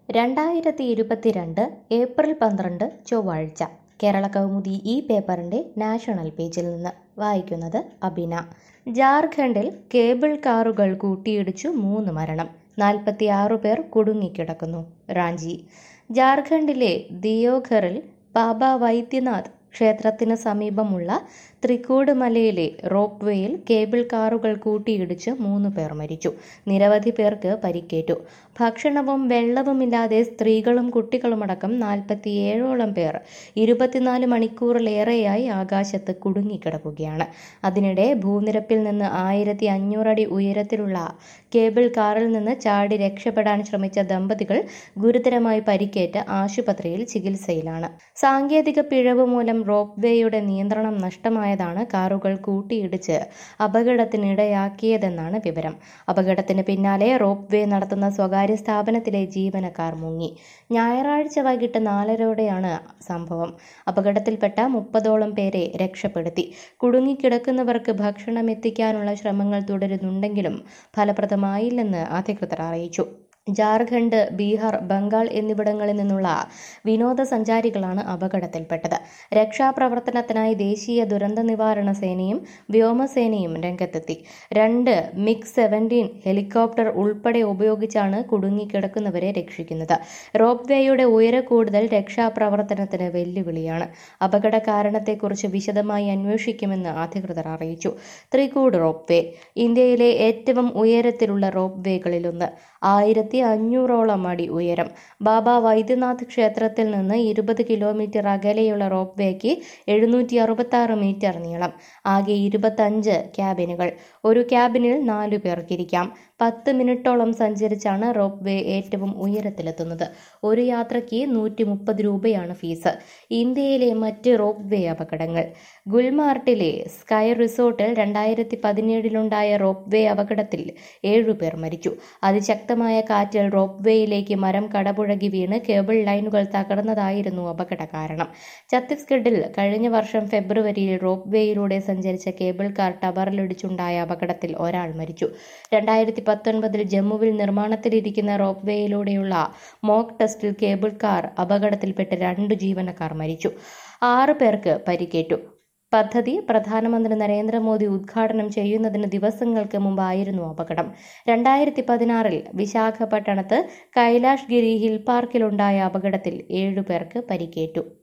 രണ്ടായിരത്തി ഇരുപത്തിരണ്ട് ഏപ്രിൽ പന്ത്രണ്ട് ചൊവ്വാഴ്ച കേരള കൗമുദി ഈ പേപ്പറിൻ്റെ നാഷണൽ പേജിൽ നിന്ന് വായിക്കുന്നത് അബിന ജാർഖണ്ഡിൽ കേബിൾ കാറുകൾ കൂട്ടിയിടിച്ചു മൂന്ന് മരണം നാൽപ്പത്തിയാറു പേർ കുടുങ്ങിക്കിടക്കുന്നു റാഞ്ചി ജാർഖണ്ഡിലെ ദിയോഘറിൽ ബാബ വൈദ്യനാഥ് ക്ഷേത്രത്തിന് സമീപമുള്ള ത്രികൂട് മലയിലെ റോപ്പ് വേയിൽ കേബിൾ കാറുകൾ കൂട്ടിയിടിച്ച് മൂന്ന് പേർ മരിച്ചു നിരവധി പേർക്ക് പരിക്കേറ്റു ഭക്ഷണവും വെള്ളവുമില്ലാതെ സ്ത്രീകളും കുട്ടികളുമടക്കം നാൽപ്പത്തിയേഴോളം പേർ ഇരുപത്തിനാല് മണിക്കൂറിലേറെയായി ആകാശത്ത് കുടുങ്ങിക്കിടക്കുകയാണ് അതിനിടെ ഭൂനിരപ്പിൽ നിന്ന് ആയിരത്തി അഞ്ഞൂറടി ഉയരത്തിലുള്ള കേബിൾ കാറിൽ നിന്ന് ചാടി രക്ഷപ്പെടാൻ ശ്രമിച്ച ദമ്പതികൾ ഗുരുതരമായി പരിക്കേറ്റ് ആശുപത്രിയിൽ ചികിത്സയിലാണ് സാങ്കേതിക പിഴവ് മൂലം റോപ്പ് വേയുടെ നിയന്ത്രണം നഷ്ടമായതാണ് കാറുകൾ കൂട്ടിയിടിച്ച് അപകടത്തിനിടയാക്കിയതെന്നാണ് വിവരം അപകടത്തിന് പിന്നാലെ റോപ്പ് വേ നടത്തുന്ന സ്വകാര്യ സ്ഥാപനത്തിലെ ജീവനക്കാർ മുങ്ങി ഞായറാഴ്ച വൈകിട്ട് നാലരോടെയാണ് സംഭവം അപകടത്തിൽപ്പെട്ട മുപ്പതോളം പേരെ രക്ഷപ്പെടുത്തി കുടുങ്ങിക്കിടക്കുന്നവർക്ക് ഭക്ഷണം എത്തിക്കാനുള്ള ശ്രമങ്ങൾ തുടരുന്നുണ്ടെങ്കിലും ഫലപ്രദമായില്ലെന്ന് അധികൃതർ അറിയിച്ചു ജാർഖണ്ഡ് ബീഹാർ ബംഗാൾ എന്നിവിടങ്ങളിൽ നിന്നുള്ള വിനോദസഞ്ചാരികളാണ് അപകടത്തിൽപ്പെട്ടത് രക്ഷാപ്രവർത്തനത്തിനായി ദേശീയ ദുരന്ത നിവാരണ സേനയും വ്യോമസേനയും രംഗത്തെത്തി രണ്ട് മിഗ് സെവൻറ്റീൻ ഹെലികോപ്റ്റർ ഉൾപ്പെടെ ഉപയോഗിച്ചാണ് കുടുങ്ങിക്കിടക്കുന്നവരെ രക്ഷിക്കുന്നത് റോപ്പ് വേയുടെ ഉയരക്കൂടുതൽ രക്ഷാപ്രവർത്തനത്തിന് വെല്ലുവിളിയാണ് അപകട കാരണത്തെക്കുറിച്ച് വിശദമായി അന്വേഷിക്കുമെന്ന് അധികൃതർ അറിയിച്ചു ത്രികൂട് റോപ്പ് വേ ഇന്ത്യയിലെ ഏറ്റവും ഉയരത്തിലുള്ള റോപ്പ് വേകളിലൊന്ന് ആയിരത്തി അഞ്ഞൂറോളം അടി ഉയരം ബാബ വൈദ്യനാഥ് ക്ഷേത്രത്തിൽ നിന്ന് ഇരുപത് കിലോമീറ്റർ അകലെയുള്ള റോപ്പ് വേക്ക് എഴുന്നൂറ്റി അറുപത്തി ആറ് മീറ്റർ നീളം ആകെ ഇരുപത്തഞ്ച് ക്യാബിനുകൾ ഒരു ക്യാബിനിൽ നാലു പേർക്കിരിക്കാം പത്ത് മിനിറ്റോളം സഞ്ചരിച്ചാണ് റോപ്പ് വേ ഏറ്റവും ഉയരത്തിലെത്തുന്നത് ഒരു യാത്രയ്ക്ക് നൂറ്റി മുപ്പത് രൂപയാണ് ഫീസ് ഇന്ത്യയിലെ മറ്റ് റോപ്പ് വേ അപകടങ്ങൾ ഗുൽമാർട്ടിലെ സ്കൈ റിസോർട്ടിൽ രണ്ടായിരത്തി പതിനേഴിലുണ്ടായ റോപ്പ് വേ അപകടത്തിൽ ഏഴുപേർ മരിച്ചു അതിശക്തമായ കാറ്റിൽ റോപ്പ് വേയിലേക്ക് മരം കടപുഴകി വീണ് കേബിൾ ലൈനുകൾ തകർന്നതായിരുന്നു അപകട കാരണം ഛത്തീസ്ഗഡിൽ കഴിഞ്ഞ വർഷം ഫെബ്രുവരിയിൽ റോപ്പ് വേയിലൂടെ സഞ്ചരിച്ച കേബിൾ കാർ ടവറിലിടിച്ചുണ്ടായ അപകടത്തിൽ ഒരാൾ മരിച്ചു രണ്ടായിരത്തി പത്തൊൻപതിൽ ജമ്മുവിൽ നിർമ്മാണത്തിലിരിക്കുന്ന റോപ്പ് വേയിലൂടെയുള്ള മോക്ക് ടെസ്റ്റിൽ കേബിൾ കാർ അപകടത്തിൽപ്പെട്ട് രണ്ട് ജീവനക്കാർ മരിച്ചു ആറ് പേർക്ക് പരിക്കേറ്റു പദ്ധതി പ്രധാനമന്ത്രി നരേന്ദ്രമോദി ഉദ്ഘാടനം ചെയ്യുന്നതിന് ദിവസങ്ങൾക്ക് മുമ്പായിരുന്നു അപകടം രണ്ടായിരത്തി പതിനാറിൽ വിശാഖപട്ടണത്ത് കൈലാഷ് ഗിരി ഹിൽ പാർക്കിലുണ്ടായ അപകടത്തിൽ ഏഴുപേർക്ക് പരിക്കേറ്റു